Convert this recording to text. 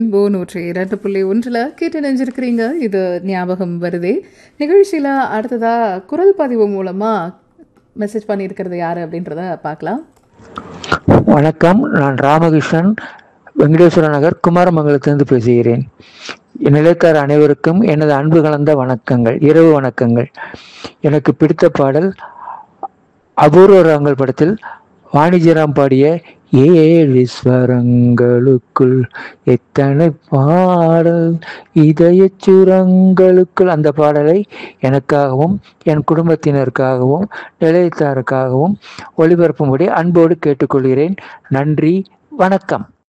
அன்போ நூற்றி இரண்டு புள்ளி ஒன்றில் கேட்டு நினைஞ்சிருக்கிறீங்க இது ஞாபகம் வருதே நிகழ்ச்சியில் அடுத்ததா குரல் பதிவு மூலமாக மெசேஜ் பண்ணியிருக்கிறது யார் அப்படின்றத பார்க்கலாம் வணக்கம் நான் ராமகிருஷ்ணன் வெங்கடேஸ்வர நகர் குமாரமங்கலத்திலிருந்து பேசுகிறேன் நிலைக்கார அனைவருக்கும் எனது அன்பு கலந்த வணக்கங்கள் இரவு வணக்கங்கள் எனக்கு பிடித்த பாடல் அபூர்வ ராங்கல் படத்தில் வாணிஜராம் பாடிய ஏழு ஸ்வரங்களுக்குள் எத்தனை பாடல் இதய சுரங்களுக்குள் அந்த பாடலை எனக்காகவும் என் குடும்பத்தினருக்காகவும் நிலையத்தாருக்காகவும் ஒளிபரப்பும்படி அன்போடு கேட்டுக்கொள்கிறேன் நன்றி வணக்கம்